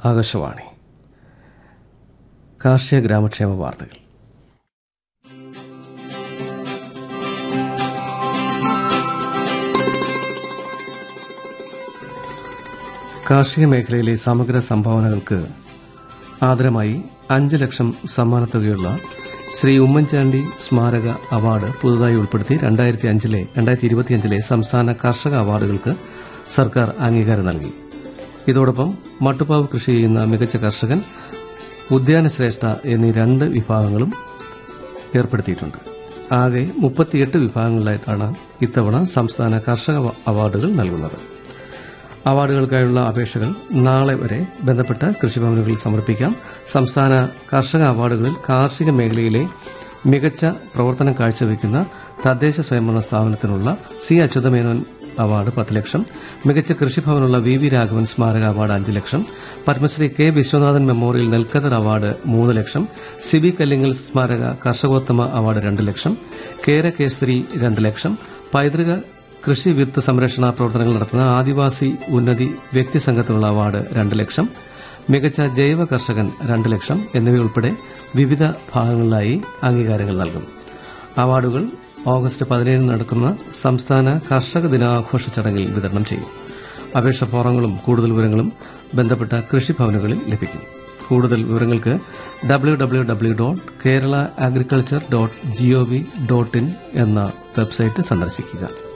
ആകാശവാണി കാർഷിക ഗ്രാമക്ഷേമ വാർത്തകൾ കാർഷിക മേഖലയിലെ സമഗ്ര സംഭാവനകൾക്ക് ആദരമായി അഞ്ച് ലക്ഷം സമ്മാനത്തുകയുള്ള ശ്രീ ഉമ്മൻചാണ്ടി സ്മാരക അവാർഡ് പുതുതായി ഉൾപ്പെടുത്തി രണ്ടായിരത്തി അഞ്ചിലെ രണ്ടായിരത്തി ഇരുപത്തിയഞ്ചിലെ സംസ്ഥാന കർഷക അവാർഡുകൾക്ക് സർക്കാർ അംഗീകാരം നൽകി ഇതോടൊപ്പം മട്ടുപ്പാവ് കൃഷി ചെയ്യുന്ന മികച്ച കർഷകൻ ഉദ്യാന ശ്രേഷ്ഠ എന്നീ രണ്ട് വിഭാഗങ്ങളും ഏർപ്പെടുത്തിയിട്ടുണ്ട് ആകെ മുപ്പത്തിയെട്ട് വിഭാഗങ്ങളിലായിട്ടാണ് ഇത്തവണ സംസ്ഥാന കർഷക അവാർഡുകൾ നൽകുന്നത് അവാർഡുകൾക്കായുള്ള അപേക്ഷകൾ നാളെ വരെ ബന്ധപ്പെട്ട കൃഷിഭവനുകളിൽ സമർപ്പിക്കാം സംസ്ഥാന കർഷക അവാർഡുകളിൽ കാർഷിക മേഖലയിലെ മികച്ച പ്രവർത്തനം കാഴ്ചവെക്കുന്ന തദ്ദേശ സ്വയംഭരണ സ്ഥാപനത്തിനുള്ള സി അച്യുതമേനോൻ അവാർഡ് പത്ത് ലക്ഷം മികച്ച കൃഷിഭവനുള്ള വി വി രാഘവൻ സ്മാരക അവാർഡ് അഞ്ച് ലക്ഷം പത്മശ്രീ കെ വിശ്വനാഥൻ മെമ്മോറിയൽ നെൽക്കതർ അവാർഡ് മൂന്ന് ലക്ഷം സിബി കല്ലിങ്ങൽ സ്മാരക കർഷകോത്തമ അവാർഡ് രണ്ട് ലക്ഷം കേര കേസരി രണ്ട് ലക്ഷം പൈതൃക കൃഷി വിത്ത് സംരക്ഷണ പ്രവർത്തനങ്ങൾ നടത്തുന്ന ആദിവാസി ഉന്നതി വ്യക്തി സംഘത്തിനുള്ള അവാർഡ് രണ്ട് ലക്ഷം മികച്ച ജൈവ കർഷകൻ രണ്ട് ലക്ഷം എന്നിവയുൾപ്പെടെ വിവിധ ഭാഗങ്ങളിലായി അംഗീകാരങ്ങൾ നൽകും അവാർഡുകൾ ഓഗസ്റ്റ് പതിനേഴിന് നടക്കുന്ന സംസ്ഥാന കർഷക ദിനാഘോഷ ചടങ്ങിൽ വിതരണം ചെയ്യും അപേക്ഷ ഫോറങ്ങളും കൂടുതൽ വിവരങ്ങളും ബന്ധപ്പെട്ട കൃഷിഭവനുകളിൽ ലഭിക്കും കൂടുതൽ വിവരങ്ങൾക്ക് W W W dot Kerala agriculture dot GOV dot in എന്ന വെബ്സൈറ്റ് സന്ദർശിക്കുക